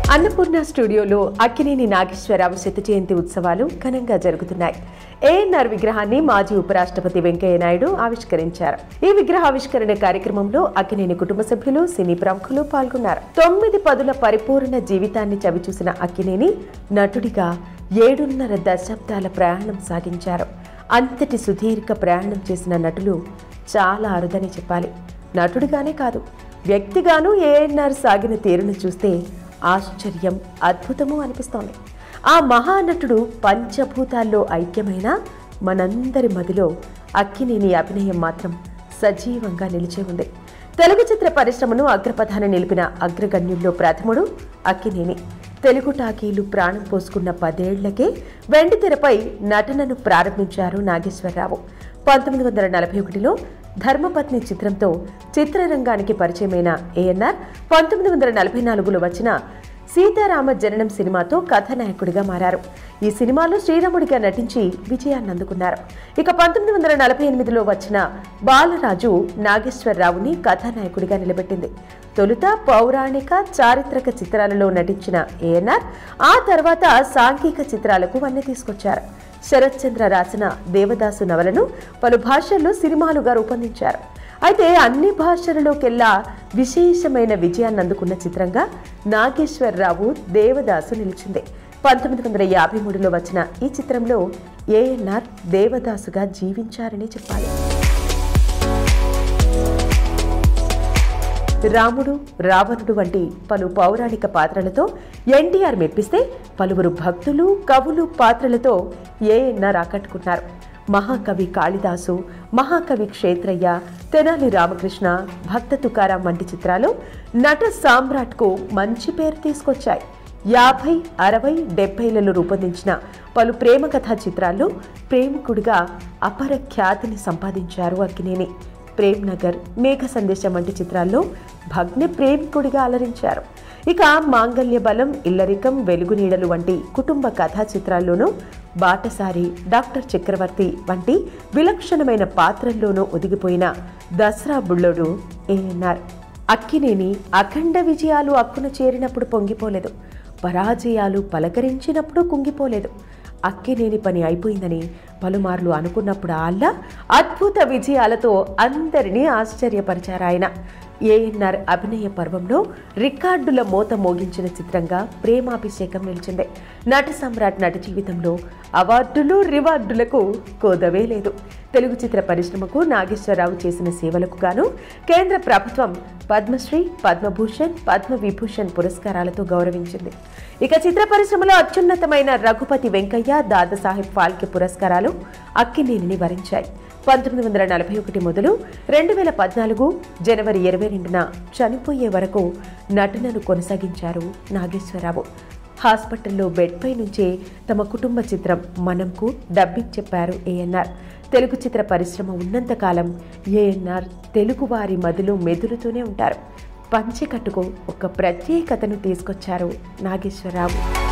అన్నపూర్ణ స్టూడియోలో అక్కినేని నాగేశ్వరరావు శత జయంతి ఉత్సవాలు ఘనంగా జరుగుతున్నాయి ఏఎన్ఆర్ విగ్రహాన్ని మాజీ ఉపరాష్ట్రపతి వెంకయ్య నాయుడు ఆవిష్కరించారు ఈ విగ్రహావిష్కరణ కార్యక్రమంలో అక్కినేని కుటుంబ సభ్యులు సినీ ప్రముఖులు పాల్గొన్నారు తొమ్మిది పదుల పరిపూర్ణ జీవితాన్ని చవిచూసిన అక్కినేని నటుడిగా ఏడున్నర దశాబ్దాల ప్రయాణం సాగించారు అంతటి సుదీర్ఘ ప్రయాణం చేసిన నటులు చాలా అరుదని చెప్పాలి నటుడిగానే కాదు వ్యక్తిగాను ఏఎన్ఆర్ సాగిన తీరును చూస్తే ఆశ్చర్యం అద్భుతము అనిపిస్తోంది ఆ మహానటుడు పంచభూతాల్లో ఐక్యమైన మనందరి మదిలో అక్కినేని అభినయం మాత్రం సజీవంగా నిలిచే ఉంది తెలుగు చిత్ర పరిశ్రమను అగ్రపథాన నిలిపిన అగ్రగణ్యుల్లో ప్రథముడు అక్కినేని తెలుగు టాకీలు ప్రాణం పోసుకున్న పదేళ్లకే వెండితెరపై నటనను ప్రారంభించారు నాగేశ్వరరావు పంతొమ్మిది వందల నలభై ఒకటిలో ధర్మపత్ని చిత్రంతో చిత్రరంగానికి పరిచయమైన ఏఎన్ఆర్ పంతొమ్మిది వందల నలభై నాలుగులో వచ్చిన సీతారామ జననం సినిమాతో కథానాయకుడిగా మారారు ఈ సినిమాలో శ్రీరాముడిగా నటించి విజయాన్ని అందుకున్నారు ఇక పంతొమ్మిది వందల నలభై ఎనిమిదిలో వచ్చిన బాలరాజు నాగేశ్వరరావుని కథానాయకుడిగా నిలబెట్టింది తొలుత పౌరాణిక చారిత్రక చిత్రాలలో నటించిన ఏఎన్ఆర్ ఆ తర్వాత సాంఘిక చిత్రాలకు వన్నె తీసుకొచ్చారు శరత్ చంద్ర రాసిన దేవదాసు నవలను పలు భాషల్లో సినిమాలుగా రూపొందించారు అయితే అన్ని భాషలలోకెల్లా విశేషమైన విజయాన్ని అందుకున్న చిత్రంగా నాగేశ్వరరావు దేవదాసు నిలిచింది పంతొమ్మిది వందల యాభై మూడులో వచ్చిన ఈ చిత్రంలో ఏఎన్ఆర్ దేవదాసుగా జీవించారని చెప్పాలి రాముడు రావణుడు వంటి పలు పౌరాణిక పాత్రలతో ఎన్టీఆర్ మెప్పిస్తే పలువురు భక్తులు కవులు పాత్రలతో ఏఎన్ఆర్ ఆకట్టుకున్నారు మహాకవి కాళిదాసు మహాకవి క్షేత్రయ్య తెనాలి రామకృష్ణ భక్త తుకారాం వంటి చిత్రాలు నట సామ్రాట్కు మంచి పేరు తీసుకొచ్చాయి యాభై అరవై డెబ్బైలలో రూపొందించిన పలు ప్రేమ కథా చిత్రాల్లో ప్రేమికుడిగా అపర ఖ్యాతిని సంపాదించారు అక్కినేని ప్రేమ్ నగర్ మేఘ సందేశం వంటి చిత్రాల్లో భగ్న ప్రేమికుడిగా అలరించారు ఇక మాంగల్య బలం ఇల్లరికం వెలుగునీడలు వంటి కుటుంబ కథా చిత్రాల్లోనూ బాటసారి డాక్టర్ చక్రవర్తి వంటి విలక్షణమైన పాత్రల్లోనూ ఒదిగిపోయిన దసరా బుళ్ళోడు ఏఎన్ఆర్ అక్కినేని అఖండ విజయాలు అక్కున చేరినప్పుడు పొంగిపోలేదు పరాజయాలు పలకరించినప్పుడు కుంగిపోలేదు అక్కినేని పని అయిపోయిందని పలుమార్లు అనుకున్నప్పుడు అల్లా అద్భుత విజయాలతో అందరినీ ఆశ్చర్యపరిచారు ఆయన ఏఎన్ఆర్ అభినయ పర్వంలో రికార్డుల మోత మోగించిన చిత్రంగా ప్రేమాభిషేకం నిలిచింది నట సమ్రాట్ నటి జీవితంలో అవార్డులు రివార్డులకు కోదవే లేదు తెలుగు చిత్ర పరిశ్రమకు నాగేశ్వరరావు చేసిన సేవలకు గాను కేంద్ర ప్రభుత్వం పద్మశ్రీ పద్మభూషణ్ పద్మవిభూషణ్ పురస్కారాలతో గౌరవించింది ఇక చిత్ర పరిశ్రమలో అత్యున్నతమైన రఘుపతి వెంకయ్య దాదాసాహెబ్ ఫాల్కే పురస్కారాలు అక్కినేనిని వరించాయి పంతొమ్మిది వందల నలభై ఒకటి మొదలు రెండు వేల పద్నాలుగు జనవరి ఇరవై రెండున చనిపోయే వరకు నటనను కొనసాగించారు నాగేశ్వరరావు హాస్పిటల్లో బెడ్పై నుంచే తమ కుటుంబ చిత్రం మనంకు డబ్బింగ్ చెప్పారు ఏఎన్ఆర్ తెలుగు చిత్ర పరిశ్రమ ఉన్నంతకాలం ఏఎన్ఆర్ తెలుగువారి మదిలో మెదులుతూనే ఉంటారు పంచెకట్టుకు ఒక ప్రత్యేకతను తీసుకొచ్చారు నాగేశ్వరరావు